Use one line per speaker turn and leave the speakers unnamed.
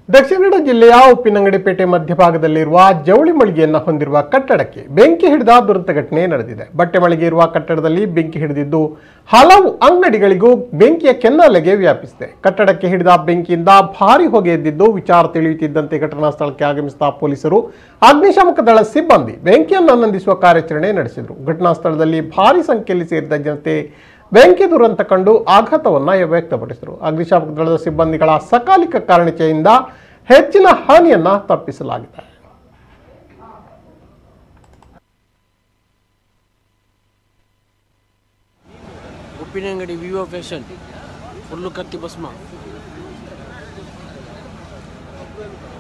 ದಕ್ಷಿಣ ಕನ್ನಡ ಜಿಲ್ಲೆಯ ಉಪ್ಪಿನಂಗಡಿಪೇಟೆ ಮಧ್ಯಭಾಗದಲ್ಲಿರುವ ಜವಳಿ ಮಳಿಗೆಯನ್ನು ಹೊಂದಿರುವ ಕಟ್ಟಡಕ್ಕೆ ಬೆಂಕಿ ಹಿಡಿದ ದುರಂತ ಘಟನೆ ನಡೆದಿದೆ ಬಟ್ಟೆ ಮಳಿಗೆ ಇರುವ ಕಟ್ಟಡದಲ್ಲಿ ಬೆಂಕಿ ಹಿಡಿದಿದ್ದು ಹಲವು ಅಂಗಡಿಗಳಿಗೂ ಬೆಂಕಿಯ ಕೆನ್ನಾಲೆಗೆ ವ್ಯಾಪಿಸಿದೆ ಕಟ್ಟಡಕ್ಕೆ ಹಿಡಿದ ಬೆಂಕಿಯಿಂದ ಭಾರಿ ಹೊಗೆ ಎದ್ದಿದ್ದು ವಿಚಾರ ತಿಳಿಯುತ್ತಿದ್ದಂತೆ ಘಟನಾ ಸ್ಥಳಕ್ಕೆ ಆಗಮಿಸಿದ ಪೊಲೀಸರು ಅಗ್ನಿಶಾಮಕ ದಳ ಸಿಬ್ಬಂದಿ ಬೆಂಕಿಯನ್ನು ನಂದಿಸುವ ಕಾರ್ಯಾಚರಣೆ ನಡೆಸಿದರು ಘಟನಾ ಸ್ಥಳದಲ್ಲಿ ಭಾರಿ ಸಂಖ್ಯೆಯಲ್ಲಿ ಸೇರಿದ ಜನತೆ ಬೆಂಕಿ ದುರಂತ ಕಂಡು ಆಘಾತವನ್ನ ವ್ಯಕ್ತಪಡಿಸಿದರು ಅಗ್ನಿಶಾಮಕ ದಳದ ಸಿಬ್ಬಂದಿಗಳ ಸಕಾಲಿಕ ಕಾರಣತೆಯಿಂದ ಹೆಚ್ಚಿನ ಹಾನಿಯನ್ನ ತಪ್ಪಿಸಲಾಗಿದೆ
ಉಪ್ಪಿನಂಗಡಿ ವಿವೋ ಫ್ಯಾಷನ್ ಫುಲ್ಲು ಕತ್ತಿ ಭಸ್ಮ